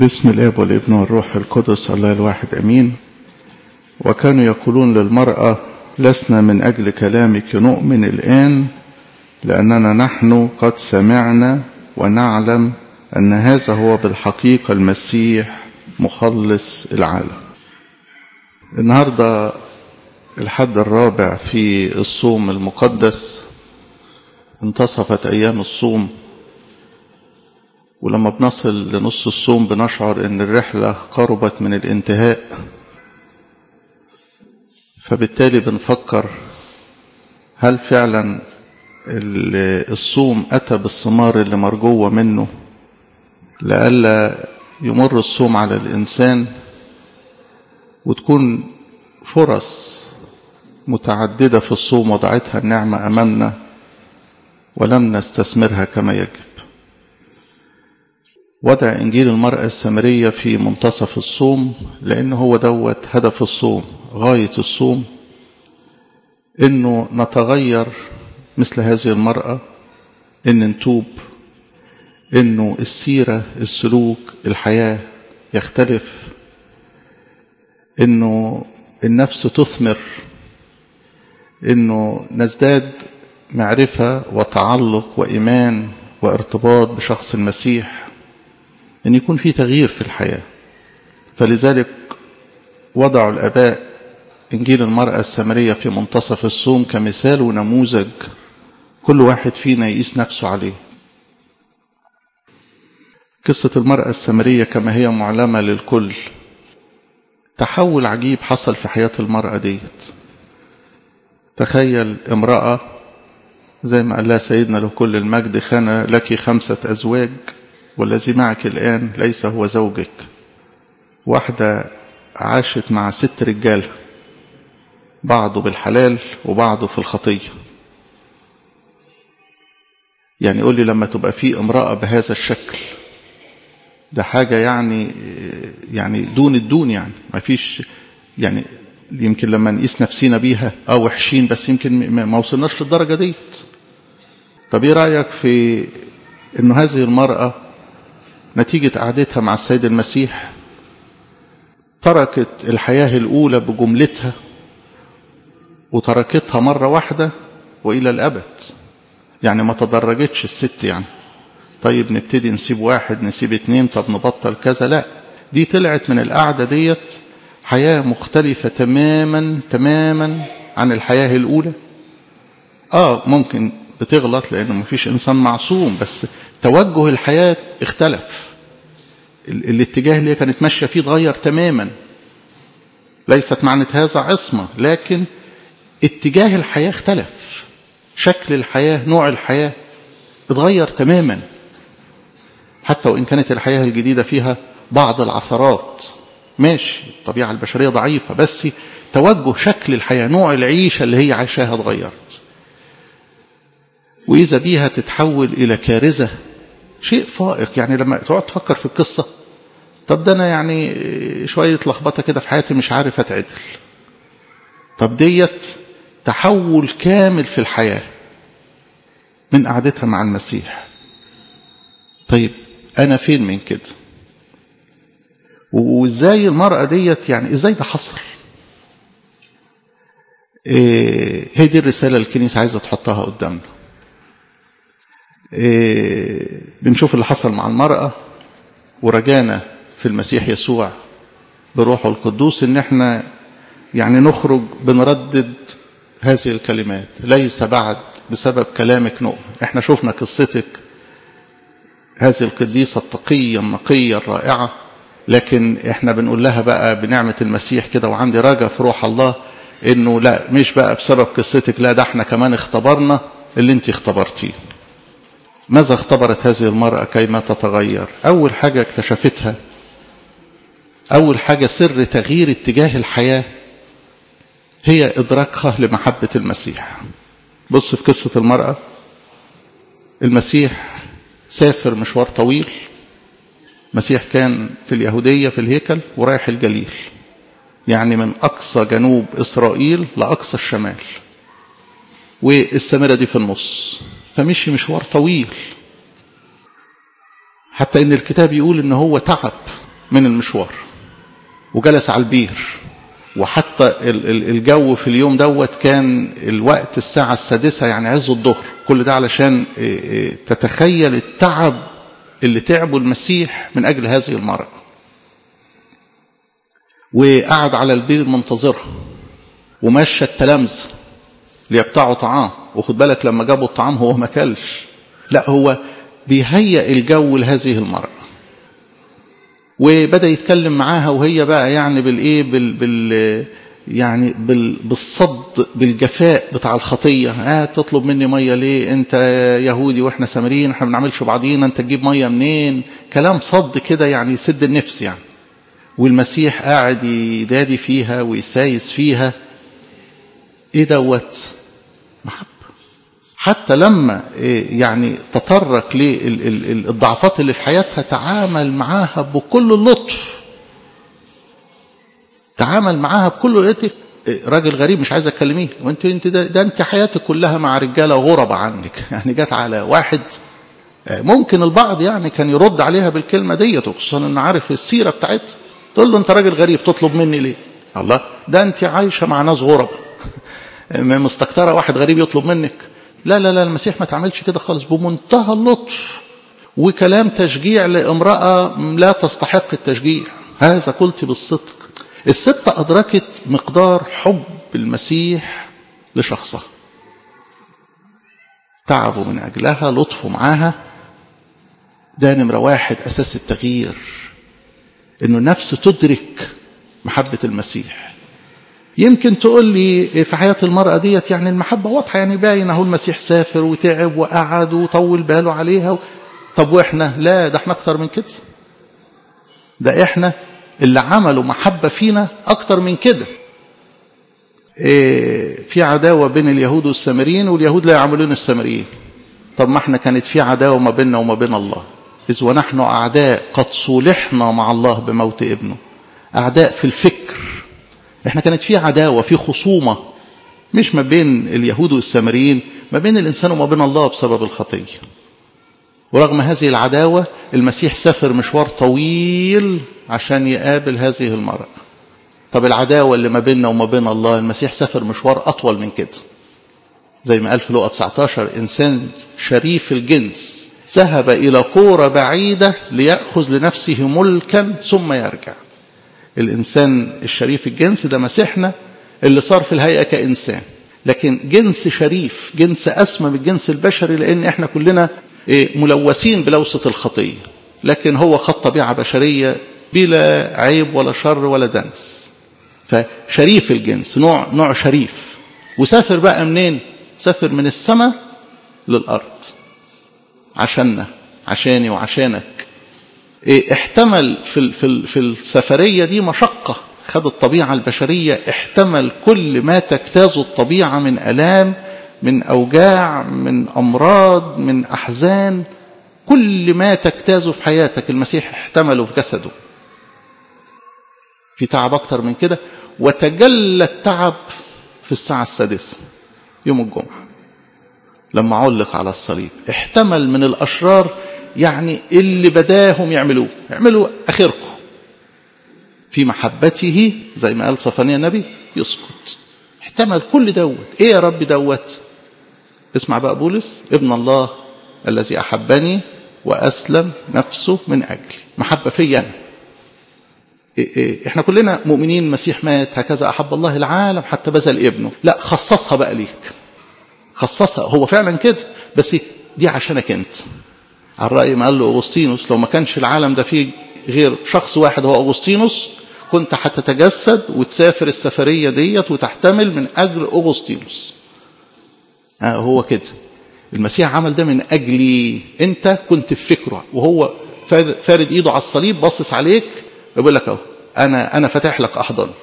باسم الاب والابن والروح القدس الله الواحد امين وكانوا يقولون للمراه لسنا من اجل كلامك نؤمن الان لاننا نحن قد سمعنا ونعلم ان هذا هو بالحقيقه المسيح مخلص العالم النهارده الحد الرابع في الصوم المقدس انتصفت ايام الصوم ولما بنصل لنص الصوم بنشعر ان الرحله قربت من الانتهاء فبالتالي بنفكر هل فعلا الصوم اتى بالثمار اللي مرجوه منه لئلا يمر الصوم على الانسان وتكون فرص متعدده في الصوم وضعتها النعمه امامنا ولم نستثمرها كما يجب وضع إنجيل المرأة السامرية في منتصف الصوم لأن هو دوت هدف الصوم غاية الصوم إنه نتغير مثل هذه المرأة إن نتوب إنه السيرة السلوك الحياة يختلف إنه النفس تثمر إنه نزداد معرفة وتعلق وإيمان وارتباط بشخص المسيح أن يكون في تغيير في الحياة فلذلك وضعوا الآباء إنجيل المرأة السامرية في منتصف الصوم كمثال ونموذج كل واحد فينا يقيس نفسه عليه قصة المرأة السامرية كما هي معلمة للكل تحول عجيب حصل في حياة المرأة ديت تخيل امرأة زي ما قال لها سيدنا له كل المجد خان لك خمسة أزواج والذي معك الآن ليس هو زوجك واحدة عاشت مع ست رجال بعضه بالحلال وبعضه في الخطية يعني يقول لي لما تبقى في امرأة بهذا الشكل ده حاجة يعني يعني دون الدون يعني ما فيش يعني يمكن لما نقيس نفسينا بيها اه وحشين بس يمكن ما وصلناش للدرجة ديت طب ايه رأيك في انه هذه المرأة نتيجة قعدتها مع السيد المسيح تركت الحياة الأولى بجملتها وتركتها مرة واحدة وإلى الأبد يعني ما تدرجتش الست يعني طيب نبتدي نسيب واحد نسيب اتنين طب نبطل كذا لا دي طلعت من القعدة ديت حياة مختلفة تماما تماما عن الحياة الأولى آه ممكن بتغلط لأنه مفيش إنسان معصوم بس توجه الحياة اختلف الاتجاه اللي كانت ماشية فيه اتغير تماما ليست معنى هذا عصمة لكن اتجاه الحياة اختلف شكل الحياة نوع الحياة اتغير تماما حتى وإن كانت الحياة الجديدة فيها بعض العثرات ماشي الطبيعة البشرية ضعيفة بس توجه شكل الحياة نوع العيشة اللي هي عايشاها اتغيرت وإذا بيها تتحول إلى كارثة شيء فائق يعني لما تقعد تفكر في القصة طب ده أنا يعني شوية لخبطة كده في حياتي مش عارف أتعدل طب ديت تحول كامل في الحياة من قعدتها مع المسيح طيب أنا فين من كده وإزاي المرأة ديت يعني إزاي ده حصل إيه هي دي الرسالة الكنيسة عايزة تحطها قدامنا إيه بنشوف اللي حصل مع المرأة ورجانا في المسيح يسوع بروحه القدوس ان احنا يعني نخرج بنردد هذه الكلمات ليس بعد بسبب كلامك نؤمن احنا شفنا قصتك هذه القديسة التقية النقية الرائعة لكن احنا بنقول لها بقى بنعمة المسيح كده وعندي رجا في روح الله انه لا مش بقى بسبب قصتك لا ده احنا كمان اختبرنا اللي انت اختبرتيه ماذا اختبرت هذه المرأة كيما تتغير أول حاجة اكتشفتها أول حاجة سر تغيير اتجاه الحياة هي إدراكها لمحبة المسيح بص في قصة المرأة المسيح سافر مشوار طويل المسيح كان في اليهودية في الهيكل ورايح الجليل يعني من أقصى جنوب إسرائيل لأقصى الشمال والسامرة دي في النص فمشي مشوار طويل حتى ان الكتاب يقول ان هو تعب من المشوار وجلس على البير وحتى الجو في اليوم دوت كان الوقت الساعة السادسة يعني عز الظهر كل ده علشان تتخيل التعب اللي تعبه المسيح من أجل هذه المرأة وقعد على البير منتظرها ومشى التلامذة ليقطعوا طعام وخد بالك لما جابوا الطعام هو ما كلش لا هو بيهيئ الجو لهذه المرأة وبدأ يتكلم معاها وهي بقى يعني بالايه بال, بال يعني بال بالصد بالجفاء بتاع الخطيه آه تطلب مني ميه ليه انت يهودي واحنا سامريين احنا ما بنعملش بعضينا انت تجيب ميه منين كلام صد كده يعني يسد النفس يعني والمسيح قاعد يدادي فيها ويسايس فيها ايه دوت محبه حتى لما يعني تطرق للضعفات اللي في حياتها تعامل معاها بكل اللطف تعامل معاها بكل لطف راجل غريب مش عايز اكلميه وانت انت ده, ده انت حياتك كلها مع رجاله غرب عنك يعني جت على واحد ممكن البعض يعني كان يرد عليها بالكلمه ديت وخصوصا ان عارف السيره بتاعتها تقول له انت راجل غريب تطلب مني ليه الله ده انت عايشه مع ناس غرب مستكتره واحد غريب يطلب منك لا لا لا المسيح ما تعملش كده خالص بمنتهى اللطف وكلام تشجيع لامرأة لا تستحق التشجيع هذا قلت بالصدق الست أدركت مقدار حب المسيح لشخصها تعبوا من أجلها لطفوا معاها ده نمرة واحد أساس التغيير إنه النفس تدرك محبة المسيح يمكن تقول لي في حياة المرأة ديت يعني المحبة واضحة يعني باين اهو المسيح سافر وتعب وقعد وطول باله عليها و... طب واحنا لا ده احنا اكتر من كده ده احنا اللي عملوا محبة فينا اكتر من كده إيه في عداوة بين اليهود والسامريين واليهود لا يعملون السامريين طب ما احنا كانت في عداوة ما بيننا وما بين الله إذ ونحن أعداء قد صولحنا مع الله بموت ابنه أعداء في الفكر احنا كانت في عداوة في خصومة مش ما بين اليهود والسامريين ما بين الإنسان وما بين الله بسبب الخطية ورغم هذه العداوة المسيح سافر مشوار طويل عشان يقابل هذه المرأة طب العداوة اللي ما بيننا وما بين الله المسيح سافر مشوار أطول من كده زي ما قال في لقى 19 إنسان شريف الجنس ذهب إلى قورة بعيدة ليأخذ لنفسه ملكا ثم يرجع الإنسان الشريف الجنس ده مسيحنا اللي صار في الهيئة كإنسان لكن جنس شريف جنس أسمى من الجنس البشري لأن إحنا كلنا ملوثين بلوثة الخطية لكن هو خد طبيعة بشرية بلا عيب ولا شر ولا دنس فشريف الجنس نوع نوع شريف وسافر بقى منين سافر من السماء للأرض عشاننا عشاني وعشانك إيه احتمل في في في السفريه دي مشقه خد الطبيعه البشريه احتمل كل ما تجتازه الطبيعه من الام من اوجاع من امراض من احزان كل ما تجتازه في حياتك المسيح احتمله في جسده في تعب اكتر من كده وتجلى التعب في الساعه السادسه يوم الجمعه لما علق على الصليب احتمل من الاشرار يعني اللي بداهم يعملوه يعملوا اخركم في محبته زي ما قال صفانيا النبي يسكت احتمل كل دوت ايه يا رب دوت اسمع بقى بولس ابن الله الذي احبني واسلم نفسه من اجلي محبه فيا انا إيه إيه احنا كلنا مؤمنين المسيح مات هكذا احب الله العالم حتى بذل ابنه لا خصصها بقى ليك خصصها هو فعلا كده بس دي عشانك انت على الرأي ما قال له أغسطينوس لو ما كانش العالم ده فيه غير شخص واحد هو أغسطينوس كنت هتتجسد وتسافر السفرية ديت وتحتمل من أجل أغسطينوس آه هو كده المسيح عمل ده من أجلي أنت كنت في فكره وهو فارد إيده على الصليب باصص عليك يقول لك أهو أنا أنا فاتح لك أحضاني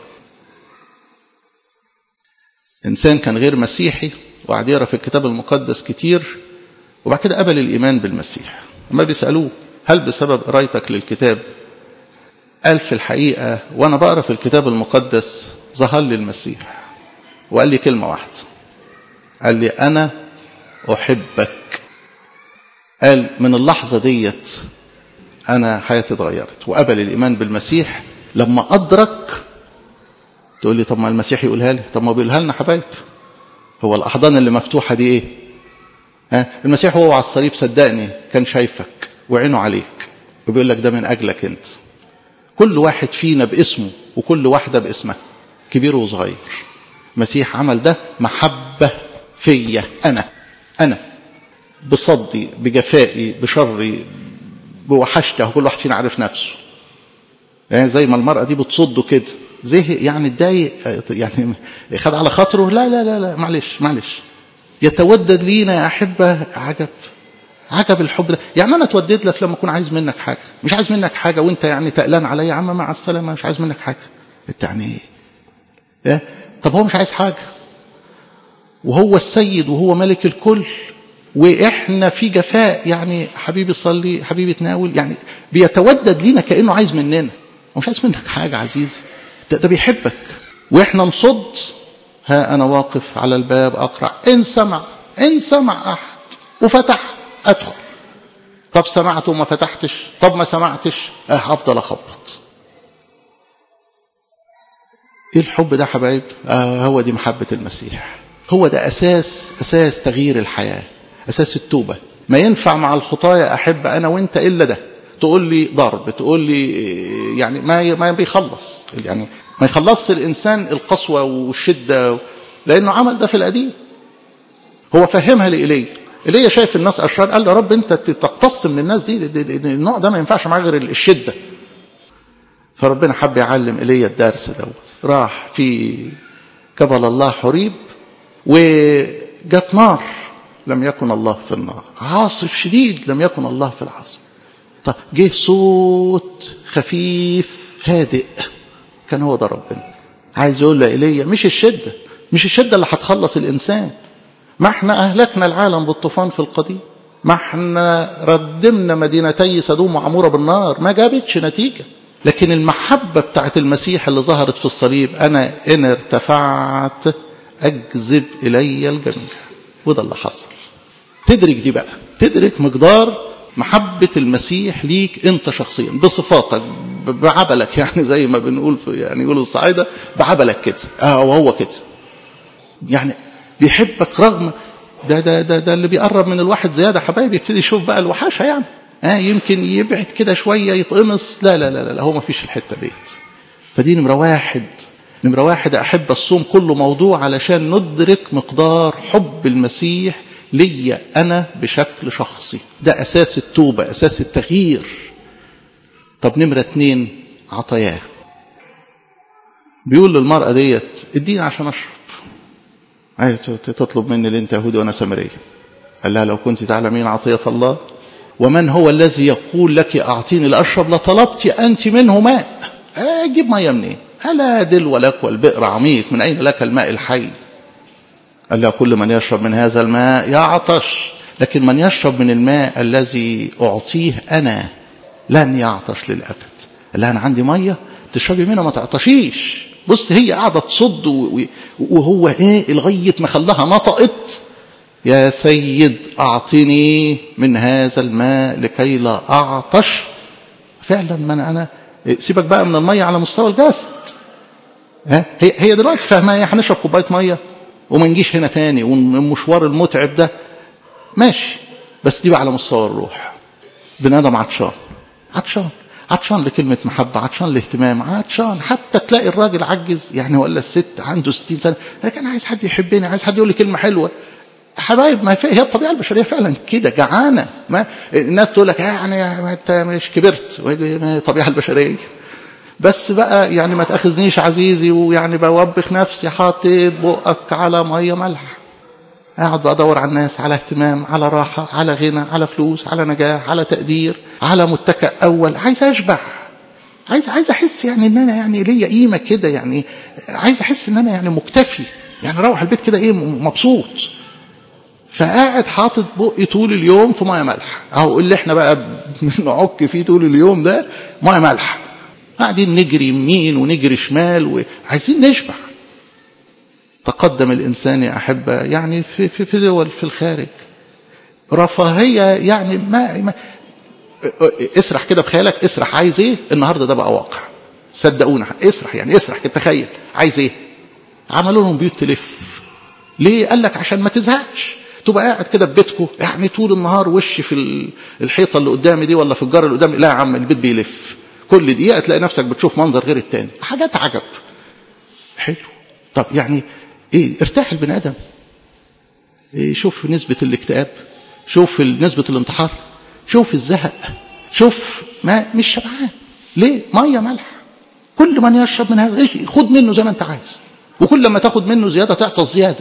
إنسان كان غير مسيحي وقعد يقرا في الكتاب المقدس كتير وبعد كده قبل الإيمان بالمسيح لما بيسألوه هل بسبب قرايتك للكتاب قال في الحقيقة وأنا بقرا في الكتاب المقدس ظهر لي المسيح وقال لي كلمة واحدة قال لي أنا أحبك قال من اللحظة ديت أنا حياتي اتغيرت وقبل الإيمان بالمسيح لما أدرك تقول لي طب ما المسيح يقولها لي طب ما بيقولها لنا حبايب هو الأحضان اللي مفتوحة دي إيه ها المسيح وهو على الصليب صدقني كان شايفك وعينه عليك وبيقول لك ده من أجلك أنت كل واحد فينا باسمه وكل واحدة باسمها كبير وصغير المسيح عمل ده محبة فيا أنا أنا بصدي بجفائي بشري بوحشته كل واحد فينا عارف نفسه يعني زي ما المرأة دي بتصده كده زهق يعني اتضايق يعني خد على خاطره لا لا لا لا معلش معلش يتودد لينا يا أحبة عجب عجب الحب ده يعني أنا أتودد لك لما أكون عايز منك حاجة مش عايز منك حاجة وأنت يعني تقلان عليا يا عم مع السلامة مش عايز منك حاجة أنت يعني إيه طب هو مش عايز حاجة وهو السيد وهو ملك الكل واحنا في جفاء يعني حبيبي صلي حبيبي تناول يعني بيتودد لينا كانه عايز مننا هو مش عايز منك حاجه عزيزي ده, ده بيحبك واحنا نصد ها انا واقف على الباب اقرع ان سمع ان سمع احد وفتح ادخل طب سمعت وما فتحتش طب ما سمعتش اه هفضل اخبط ايه الحب ده حبايب آه هو دي محبه المسيح هو ده اساس اساس تغيير الحياه اساس التوبه ما ينفع مع الخطايا احب انا وانت الا ده تقول لي ضرب تقول لي يعني ما ما بيخلص يعني ما يخلصش الانسان القسوه والشده لانه عمل ده في القديم هو فهمها لايليا ايليا شايف الناس اشرار قال له يا رب انت تقتص من الناس دي, دي, دي, دي النوع ده ما ينفعش معاه غير الشده فربنا حب يعلم ايليا الدرس ده راح في جبل الله حريب وجت نار لم يكن الله في النار عاصف شديد لم يكن الله في العاصف طب جه صوت خفيف هادئ كان هو ده ربنا عايز يقول لإيليا مش الشدة مش الشدة اللي هتخلص الإنسان ما احنا أهلكنا العالم بالطوفان في القديم ما احنا ردمنا مدينتي سدوم وعمورة بالنار ما جابتش نتيجة لكن المحبة بتاعت المسيح اللي ظهرت في الصليب أنا إن ارتفعت أجذب إلي الجميع وده اللي حصل تدرك دي بقى تدرك مقدار محبة المسيح ليك انت شخصيا بصفاتك بعبلك يعني زي ما بنقول في يعني يقولوا الصعايدة بعبلك كده اه وهو كده يعني بيحبك رغم ده ده ده ده اللي بيقرب من الواحد زيادة حبايبي يبتدي يشوف بقى الوحاشة يعني اه يمكن يبعد كده شوية يتقمص لا لا لا لا هو ما فيش الحتة ديت فدي نمرة واحد نمرة واحد أحب الصوم كله موضوع علشان ندرك مقدار حب المسيح ليا أنا بشكل شخصي ده أساس التوبة أساس التغيير طب نمرة اتنين عطاياه بيقول للمرأة ديت اديني عشان أشرب عايز تطلب مني اللي انت يهودي وانا سامريه قال لها لو كنت تعلمين عطية الله ومن هو الذي يقول لك أعطيني لأشرب لطلبت أنت منه ماء أجيب مية منين ألا دلو لك والبئر عميق من أين لك الماء الحي قال له كل من يشرب من هذا الماء يعطش لكن من يشرب من الماء الذي أعطيه أنا لن يعطش للأبد قال لها أنا عندي مية تشربي منها ما تعطشيش بص هي قاعدة تصد وهو إيه لغاية ما خلاها نطقت يا سيد أعطني من هذا الماء لكي لا أعطش فعلا من أنا سيبك بقى من المية على مستوى الجسد ها هي هي دلوقتي فاهمة ايه هنشرب كوباية مية وما نجيش هنا تاني والمشوار المتعب ده ماشي بس دي بقى على مستوى الروح بني ادم عطشان عطشان عطشان لكلمة محبة عطشان لاهتمام عطشان حتى تلاقي الراجل عجز يعني ولا الست عنده 60 سنة لكن عايز حد يحبني عايز حد يقول لي كلمة حلوة حبايب ما هي الطبيعه البشريه فعلا كده جعانه ما الناس تقول لك يعني انت مش كبرت الطبيعه البشريه بس بقى يعني ما تاخذنيش عزيزي ويعني بوبخ نفسي حاطط بقك على ميه ملح اقعد ادور على الناس على اهتمام على راحه على غنى على فلوس على نجاح على تقدير على متكئ اول عايز اشبع عايز عايز احس يعني ان انا يعني ليا قيمه كده يعني عايز احس ان انا يعني مكتفي يعني اروح البيت كده ايه مبسوط فقاعد حاطط بقي طول اليوم في ميه ملح اهو اللي احنا بقى بنعك فيه طول اليوم ده ميه ملح قاعدين نجري يمين ونجري شمال وعايزين نشبع تقدم الانسان يا احبه يعني في في في دول في الخارج رفاهيه يعني ما, ما اسرح كده بخيالك اسرح عايز ايه النهارده ده بقى واقع صدقونا اسرح يعني اسرح كده تخيل عايز ايه عملوا لهم بيوت تلف ليه قال لك عشان ما تزهقش تبقى قاعد كده في بيتكم يعني طول النهار وش في الحيطه اللي قدامي دي ولا في الجار اللي قدامي لا يا عم البيت بيلف كل دقيقه تلاقي نفسك بتشوف منظر غير التاني حاجات عجب حلو طب يعني ايه ارتاح البني ادم إيه شوف نسبه الاكتئاب شوف نسبه الانتحار شوف الزهق شوف ما مش شبعان ليه ميه ملح كل من يشرب من هذا خد منه زي ما انت عايز وكل ما تاخد منه زياده تعطى زياده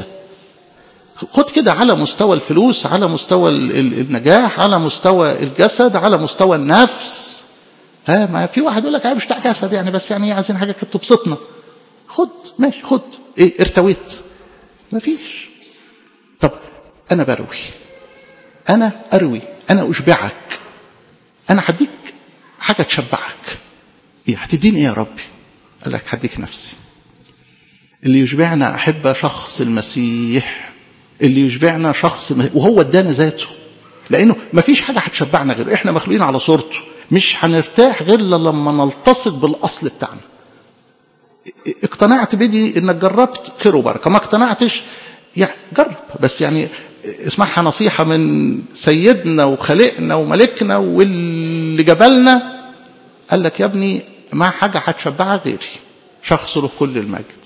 خد كده على مستوى الفلوس على مستوى النجاح على مستوى الجسد على مستوى النفس ها ما في واحد يقول لك انا مش بتاع جسد يعني بس يعني عايزين حاجه كده تبسطنا خد ماشي خد ايه ارتويت ما فيش طب انا بروي انا اروي انا اشبعك انا هديك حاجه تشبعك ايه هتديني ايه يا ربي قال لك هديك نفسي اللي يشبعنا احب شخص المسيح اللي يشبعنا شخص وهو ادانا ذاته لانه ما فيش حاجه هتشبعنا غيره احنا مخلوقين على صورته مش هنرتاح غير لما نلتصق بالاصل بتاعنا اقتنعت بدي انك جربت خير وبركه ما اقتنعتش يعني جرب بس يعني اسمعها نصيحه من سيدنا وخالقنا وملكنا واللي جبلنا قال لك يا ابني ما حاجه هتشبعها غيري شخص له كل المجد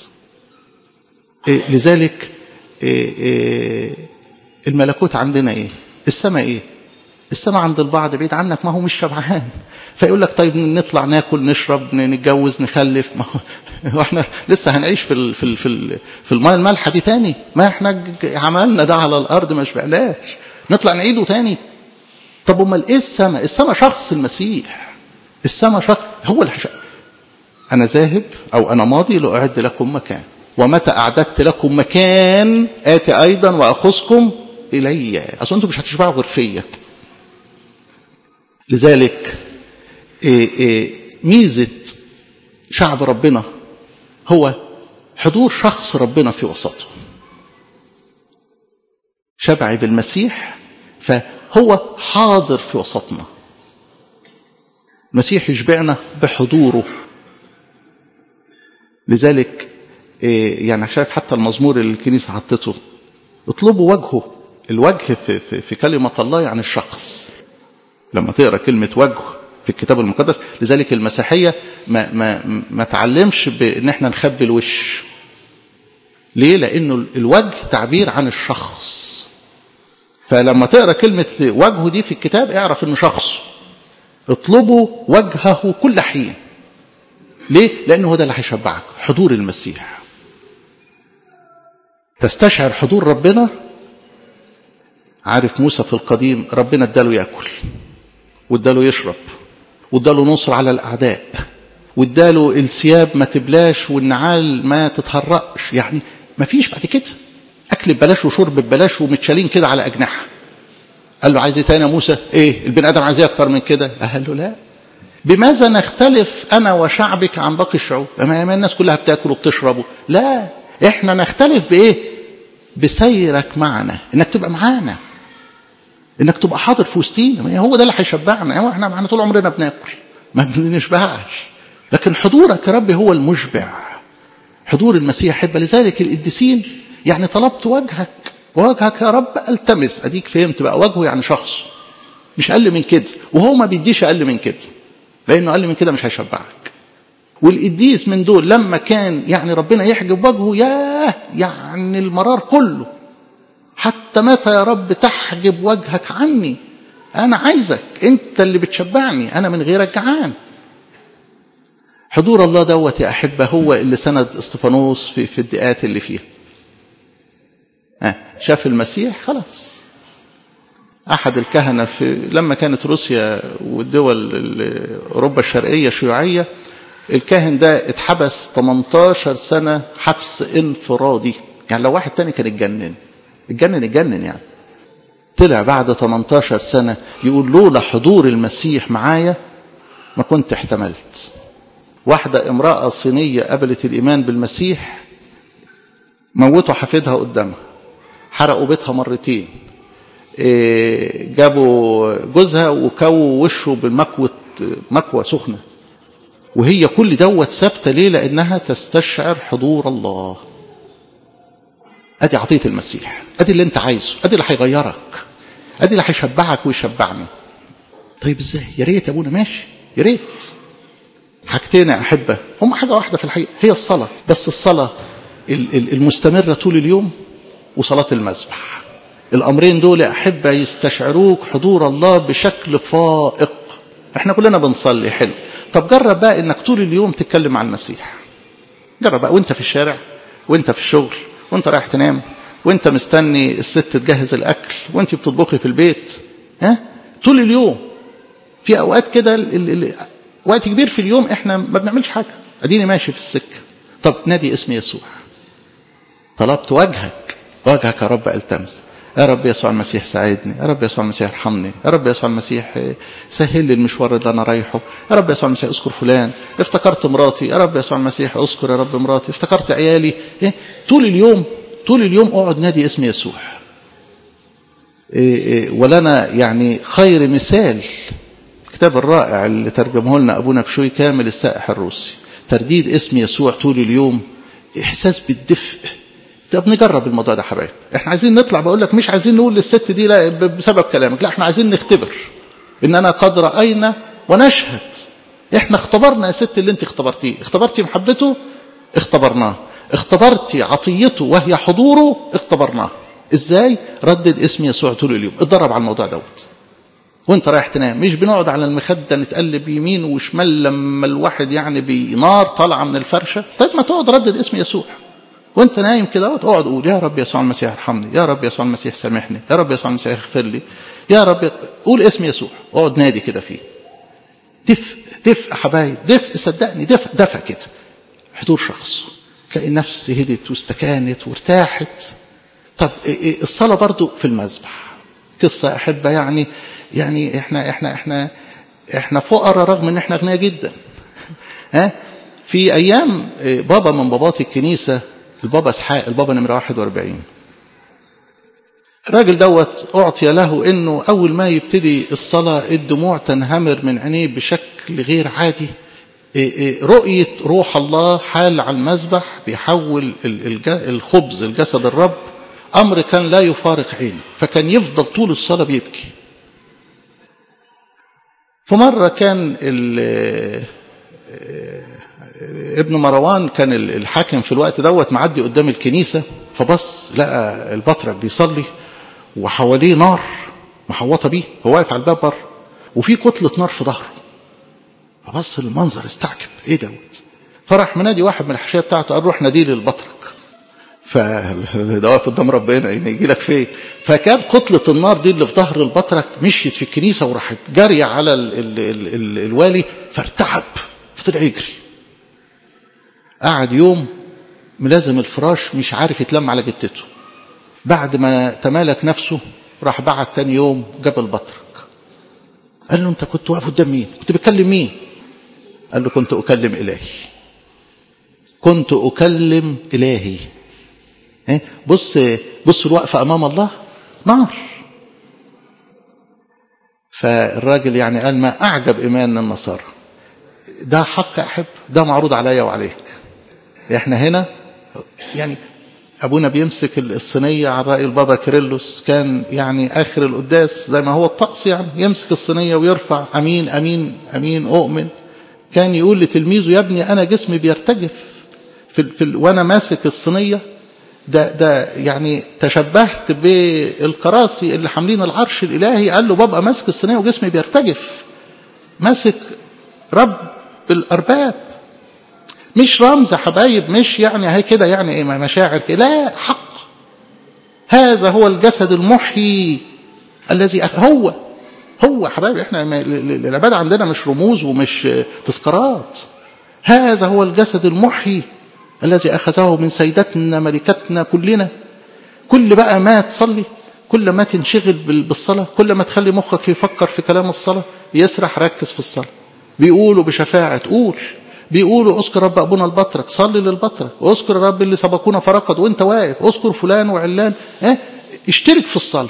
إيه لذلك إيه إيه الملكوت عندنا ايه السماء ايه السماء عند البعض بعيد عنك ما هو مش شبعان فيقول لك طيب نطلع ناكل نشرب نتجوز نخلف ما هو احنا لسه هنعيش في ال في ال في, ال في الماء المالحه دي تاني ما احنا عملنا ده على الارض ما شبعناش نطلع نعيده تاني طب امال ايه السماء السماء شخص المسيح السماء شخص هو اللي انا ذاهب او انا ماضي لاعد لكم مكان ومتى أعددت لكم مكان آتي أيضا وأخذكم إلي أصلا أنتم مش هتشبعوا غير فيا لذلك إيه إيه ميزة شعب ربنا هو حضور شخص ربنا في وسطه شبعي بالمسيح فهو حاضر في وسطنا المسيح يشبعنا بحضوره لذلك يعني شايف حتى المزمور اللي الكنيسة حطته اطلبوا وجهه الوجه في, في, في كلمة الله يعني الشخص لما تقرأ كلمة وجه في الكتاب المقدس لذلك المسيحية ما, ما, ما تعلمش بان احنا نخبي الوش ليه لانه الوجه تعبير عن الشخص فلما تقرأ كلمة وجهه دي في الكتاب اعرف انه شخص اطلبوا وجهه كل حين ليه لانه هو ده اللي هيشبعك حضور المسيح تستشعر حضور ربنا عارف موسى في القديم ربنا اداله ياكل واداله يشرب واداله نصر على الاعداء واداله الثياب ما تبلاش والنعال ما تتهرقش يعني ما فيش بعد كده اكل ببلاش وشرب ببلاش ومتشالين كده على اجنحه قال له عايز ايه تاني يا موسى ايه البني ادم عايز ايه اكتر من كده قال له لا بماذا نختلف انا وشعبك عن باقي الشعوب ما الناس كلها بتاكل وبتشرب لا احنا نختلف بايه بسيرك معنا انك تبقى معانا انك تبقى حاضر في وسطينا هو ده اللي هيشبعنا احنا معانا طول عمرنا بناكل ما بنشبعش لكن حضورك يا رب هو المشبع حضور المسيح حب لذلك القديسين يعني طلبت وجهك وجهك يا رب التمس اديك فهمت بقى وجهه يعني شخص مش اقل من كده وهو ما بيديش اقل من كده لانه اقل من كده مش هيشبعك والقديس من دول لما كان يعني ربنا يحجب وجهه ياه يعني المرار كله حتى متى يا رب تحجب وجهك عني انا عايزك انت اللي بتشبعني انا من غيرك جعان حضور الله دوت يا احبه هو اللي سند استفانوس في في الدقات اللي فيها آه شاف المسيح خلاص احد الكهنه في لما كانت روسيا والدول اوروبا الشرقيه شيوعيه الكاهن ده اتحبس 18 سنه حبس انفرادي يعني لو واحد تاني كان اتجنن اتجنن اتجنن يعني طلع بعد 18 سنه يقول لولا حضور المسيح معايا ما كنت احتملت واحده امراه صينيه قبلت الايمان بالمسيح موتوا حفيدها قدامها حرقوا بيتها مرتين إيه جابوا جوزها وكووا وشه بالمكوة مكوة سخنة وهي كل دوت ثابتة ليه لأنها تستشعر حضور الله أدي عطية المسيح أدي اللي أنت عايزه أدي اللي هيغيرك أدي اللي هيشبعك ويشبعني طيب إزاي يا ريت يا أبونا ماشي يا ريت حاجتين يا أحبة هم حاجة واحدة في الحقيقة هي الصلاة بس الصلاة المستمرة طول اليوم وصلاة المسبح الأمرين دول أحبة يستشعروك حضور الله بشكل فائق احنا كلنا بنصلي حلو طب جرب بقى انك طول اليوم تتكلم عن المسيح جرب بقى وانت في الشارع وانت في الشغل وانت رايح تنام وانت مستني الست تجهز الاكل وانت بتطبخي في البيت ها طول اليوم في اوقات كده وقت كبير في اليوم احنا ما بنعملش حاجه اديني ماشي في السكه طب نادي اسم يسوع طلبت وجهك وجهك يا رب التمس يا رب يسوع المسيح ساعدني يا رب يسوع المسيح ارحمني يا رب يسوع المسيح سهل لي المشوار اللي انا رايحه يا رب يسوع المسيح اذكر فلان افتكرت مراتي يا رب يسوع المسيح اذكر يا رب مراتي افتكرت عيالي إيه؟ طول اليوم طول اليوم اقعد نادي اسم يسوع إيه إيه ولنا يعني خير مثال الكتاب الرائع اللي ترجمه لنا ابونا بشوي كامل السائح الروسي ترديد اسم يسوع طول اليوم احساس بالدفء طب نجرب الموضوع ده حبايب احنا عايزين نطلع بقول لك مش عايزين نقول للست دي لا بسبب كلامك لا احنا عايزين نختبر اننا قد راينا ونشهد احنا اختبرنا يا ست اللي انت اختبرتيه اختبرتي محبته اختبرناه اختبرتي عطيته وهي حضوره اختبرناه ازاي ردد اسم يسوع طول اليوم اتدرب على الموضوع دوت وانت رايح تنام مش بنقعد على المخده نتقلب يمين وشمال لما الواحد يعني بنار طالعه من الفرشه طيب ما تقعد ردد اسم يسوع وانت نايم كده اقعد قول يا رب يسوع المسيح ارحمني يا رب يسوع المسيح سامحني يا رب يسوع المسيح اغفر لي يا رب قول اسم يسوع اقعد نادي كده فيه دفء دفء حبايب دفء صدقني دفء دفء كده حضور شخص تلاقي النفس هدت واستكانت وارتاحت طب الصلاه برضو في المذبح قصه احبه يعني يعني احنا احنا احنا احنا فقراء رغم ان احنا اغنياء جدا ها في ايام بابا من بابات الكنيسه البابا اسحاق البابا نمره 41 الراجل دوت اعطي له انه اول ما يبتدي الصلاه الدموع تنهمر من عينيه بشكل غير عادي رؤيه روح الله حال على المذبح بيحول الخبز الجسد الرب امر كان لا يفارق عينه فكان يفضل طول الصلاه بيبكي فمره كان ابن مروان كان الحاكم في الوقت دوت معدي قدام الكنيسه فبص لقى البطرك بيصلي وحواليه نار محوطه بيه هو واقف على الباب بره وفي كتله نار في ظهره فبص المنظر استعجب ايه دوت فراح منادي واحد من الحاشيه بتاعته قال روح نادي للبطرك فده واقف قدام ربنا يجي لك فين فكان كتلة النار دي اللي في ظهر البطرك مشيت في الكنيسة وراحت جارية على ال ال ال ال الوالي فارتعب فطلع يجري قعد يوم ملازم الفراش مش عارف يتلم على جتته بعد ما تمالك نفسه راح بعد تاني يوم جاب البطرك قال له انت كنت واقف قدام مين كنت بتكلم مين قال له كنت اكلم الهي كنت اكلم الهي بص بص الوقفه امام الله نار فالراجل يعني قال ما اعجب ايمان النصارى ده حق احب ده معروض عليا وعليك احنا هنا يعني ابونا بيمسك الصينيه على راي البابا كيرلس كان يعني اخر القداس زي ما هو الطقس يعني يمسك الصينيه ويرفع امين امين امين اؤمن كان يقول لتلميذه يا ابني انا جسمي بيرتجف في, في وانا ماسك الصينيه ده ده يعني تشبهت بالكراسي اللي حاملين العرش الالهي قال له بابا ماسك الصينيه وجسمي بيرتجف ماسك رب الارباب مش رمز حبايب مش يعني هي كده يعني ايه مشاعر كده لا حق هذا هو الجسد المحيي الذي هو هو حبايبي احنا العباده عندنا مش رموز ومش تذكارات هذا هو الجسد المحيي الذي اخذه من سيدتنا ملكتنا كلنا كل بقى ما تصلي كل ما تنشغل بالصلاه كل ما تخلي مخك يفكر في كلام الصلاه يسرح ركز في الصلاه بيقولوا بشفاعه قول بيقولوا اذكر رب ابونا البطرك صلي للبطرك اذكر الرب اللي سبقونا فرقد وانت واقف اذكر فلان وعلان اه اشترك في الصلاه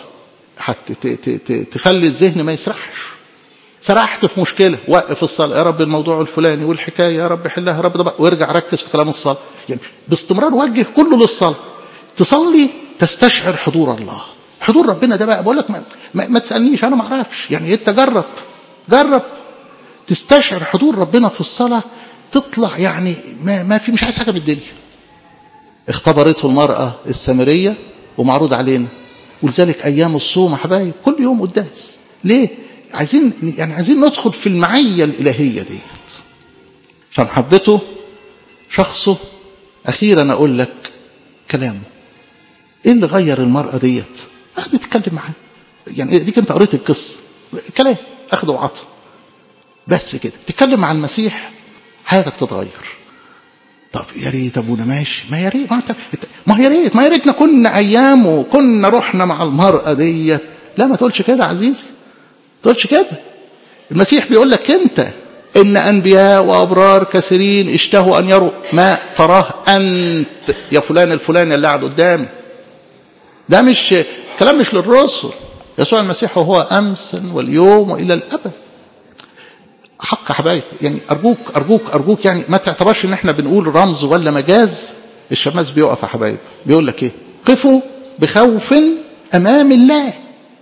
حتى تخلي الذهن ما يسرحش سرحت في مشكله وقف الصلاه يا رب الموضوع الفلاني والحكايه يا رب حلها يا رب ده وارجع ركز في كلام الصلاه يعني باستمرار وجه كله للصلاه تصلي تستشعر حضور الله حضور ربنا ده بقى بقول لك ما, ما, ما تسالنيش انا ما اعرفش يعني انت جرب جرب تستشعر حضور ربنا في الصلاه تطلع يعني ما, ما في مش عايز حاجه من الدنيا اختبرته المراه السامريه ومعروض علينا ولذلك ايام الصوم يا حبايب كل يوم قداس ليه عايزين يعني عايزين ندخل في المعيه الالهيه ديت فمحبته شخصه اخيرا اقول لك كلامه ايه اللي غير المراه ديت قاعد تتكلم معاه يعني ديك انت قريت القصه كلام اخد وعطى بس كده تتكلم مع المسيح حياتك تتغير طب يا ريت ابونا ماشي ما يا ريت ما انت ما يا ريت ما يا ريتنا كنا ايامه كنا رحنا مع المراه ديت لا ما تقولش كده عزيزي ما تقولش كده المسيح بيقول لك انت ان انبياء وابرار كثيرين اشتهوا ان يروا ما تراه انت يا فلان الفلاني اللي قاعد قدامي ده مش كلام مش للرسل يسوع المسيح هو امسا واليوم والى الابد حق يا حبايبي يعني ارجوك ارجوك ارجوك يعني ما تعتبرش ان احنا بنقول رمز ولا مجاز الشماس بيقف يا حبايبي بيقول لك ايه قفوا بخوف امام الله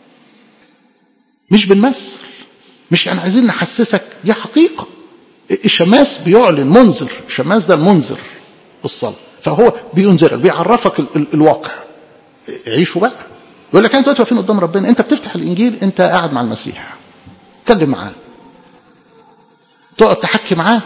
مش بنمثل مش يعني عايزين نحسسك دي حقيقه الشماس بيعلن منذر الشماس ده المنذر بالصلاه فهو بينذرك بيعرفك ال ال الواقع عيشوا بقى يقول لك انت دلوقتي واقفين قدام ربنا انت بتفتح الانجيل انت قاعد مع المسيح اتكلم معاه تقعد تحكي معاه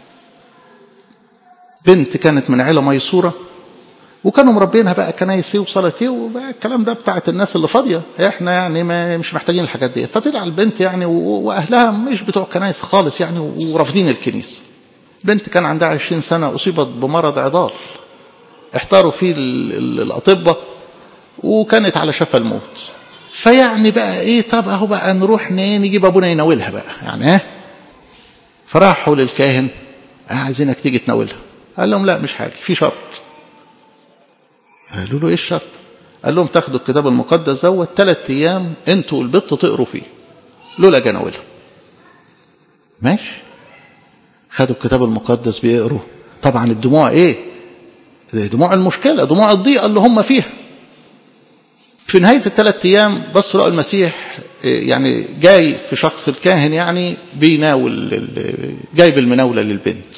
بنت كانت من عيله ميسوره وكانوا مربينها بقى كنايس ايه وصلاه ايه وبقى الكلام ده بتاعت الناس اللي فاضيه احنا يعني ما مش محتاجين الحاجات دي فطلع البنت يعني واهلها مش بتوع كنايس خالص يعني ورافضين الكنيسه بنت كان عندها 20 سنه اصيبت بمرض عضال احتاروا فيه الاطباء وكانت على شفا الموت فيعني بقى ايه طب اهو بقى نروح نجيب ابونا يناولها بقى يعني ها فراحوا للكاهن آه عايزينك تيجي تناولها قال لهم لا مش هاجي في شرط قالوا له ايه الشرط قال لهم تاخدوا الكتاب المقدس دوت ثلاث ايام انتوا والبت تقروا فيه لولا اجي اناولها ماشي خدوا الكتاب المقدس بيقروا طبعا الدموع ايه دموع المشكله دموع الضيقه اللي هم فيها في نهايه الثلاث ايام بص لقوا المسيح يعني جاي في شخص الكاهن يعني بيناول جايب المناوله للبنت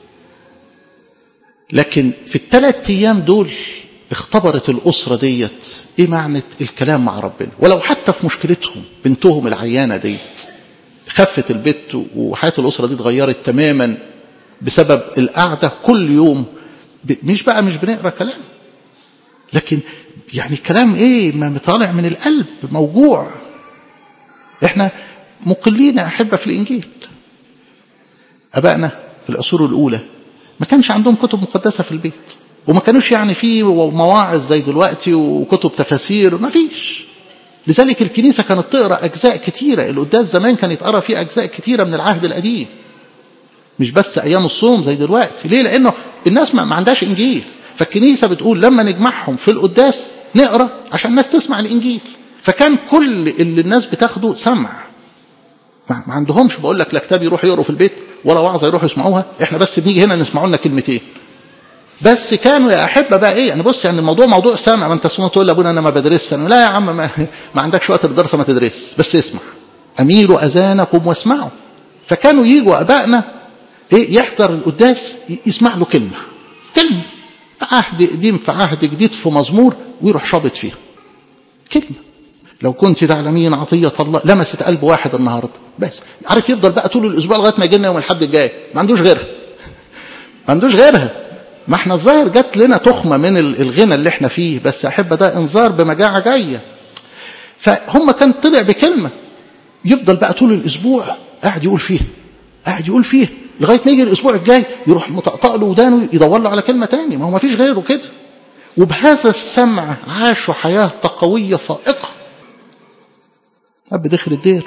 لكن في الثلاث ايام دول اختبرت الاسره ديت ايه معنى الكلام مع ربنا ولو حتى في مشكلتهم بنتهم العيانه ديت خفت البت وحياه الاسره دي اتغيرت تماما بسبب القعده كل يوم مش بقى مش بنقرا كلام لكن يعني كلام ايه ما طالع من القلب موجوع احنا مقلين يا احبه في الانجيل ابائنا في العصور الاولى ما كانش عندهم كتب مقدسه في البيت وما كانوش يعني في مواعظ زي دلوقتي وكتب تفاسير ما فيش لذلك الكنيسه كانت تقرا اجزاء كتيره القداس زمان كان يتقرا فيه اجزاء كتيره من العهد القديم مش بس ايام الصوم زي دلوقتي ليه لانه الناس ما عندهاش انجيل فالكنيسه بتقول لما نجمعهم في القداس نقرا عشان الناس تسمع الانجيل فكان كل اللي الناس بتاخده سمع ما عندهمش بقول لك لا كتاب يروح يقروا في البيت ولا وعظه يروحوا يسمعوها احنا بس بنيجي هنا نسمعوا لنا كلمتين بس كانوا يا احبه بقى ايه يعني بص يعني الموضوع موضوع سامع ما انت تقول لابونا انا ما بدرسش انا لا يا عم ما, ما عندكش وقت الدراسه ما تدرس بس اسمع اميروا اذانكم واسمعوا فكانوا يجوا ابائنا ايه يحضر القداس يسمع له كلمه كلمه في عهد قديم في عهد جديد في مزمور ويروح شابط فيها كلمه لو كنت تعلمين عطية الله لمست قلب واحد النهاردة بس عارف يفضل بقى طول الأسبوع لغاية ما يجي لنا يوم الحد الجاي ما عندوش غيرها ما عندوش غيرها ما احنا الظاهر جات لنا تخمة من الغنى اللي احنا فيه بس أحب ده انذار بمجاعة جاية فهم كان طلع بكلمة يفضل بقى طول الأسبوع قاعد يقول فيها قاعد يقول فيها لغاية ما يجي الأسبوع الجاي يروح مطقطق له ودانه يدور له على كلمة تاني ما هو ما فيش غيره كده وبهذا السمع عاشوا حياة تقوية فائقة أب دخل الدير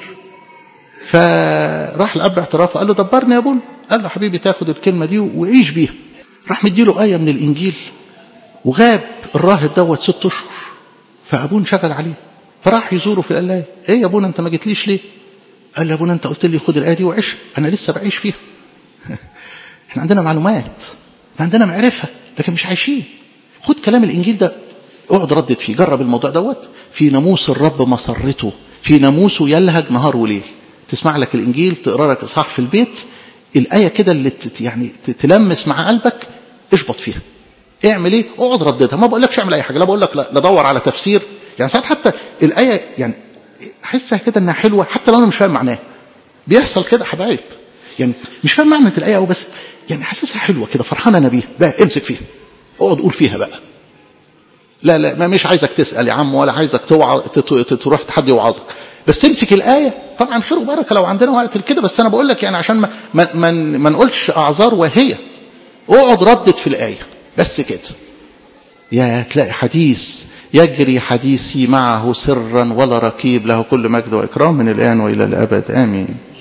فراح الأب اعترافه قال له دبرني يا ابونا قال له حبيبي تاخد الكلمة دي وعيش بيها راح مديله آية من الإنجيل وغاب الراهب دوت ست أشهر فأبوه انشغل عليه فراح يزوره في القلاية ايه يا ابونا انت ما جيتليش ليه قال له يا ابونا انت قلت لي خد الايه دي وعيش انا لسه بعيش فيها احنا عندنا معلومات احنا عندنا معرفه لكن مش عايشين خد كلام الانجيل ده اقعد ردد فيه جرب الموضوع دوت في ناموس الرب مسرته في ناموسه يلهج نهار وليل تسمع لك الانجيل تقرا لك اصحاح في البيت الايه كده اللي تت يعني تلمس مع قلبك اشبط فيها اعمل ايه اقعد رددها ما بقولكش اعمل اي حاجه لا بقول لك لا دور على تفسير يعني ساعات حتى الايه يعني احسها كده انها حلوه حتى لو انا مش فاهم معناها بيحصل كده حبايب يعني مش فاهم معنى الايه او بس يعني حاسسها حلوه كده فرحان انا بيها بقى امسك فيها اقعد قول فيها بقى لا لا ما مش عايزك تسال يا عم ولا عايزك توعى تروح حد يوعظك بس امسك الايه طبعا خير وبركه لو عندنا وقت كده بس انا بقول لك يعني عشان ما ما, ما, ما نقولش اعذار وهي اقعد ردد في الايه بس كده يا تلاقي حديث يجري حديثي معه سرا ولا ركيب له كل مجد واكرام من الان والى الابد امين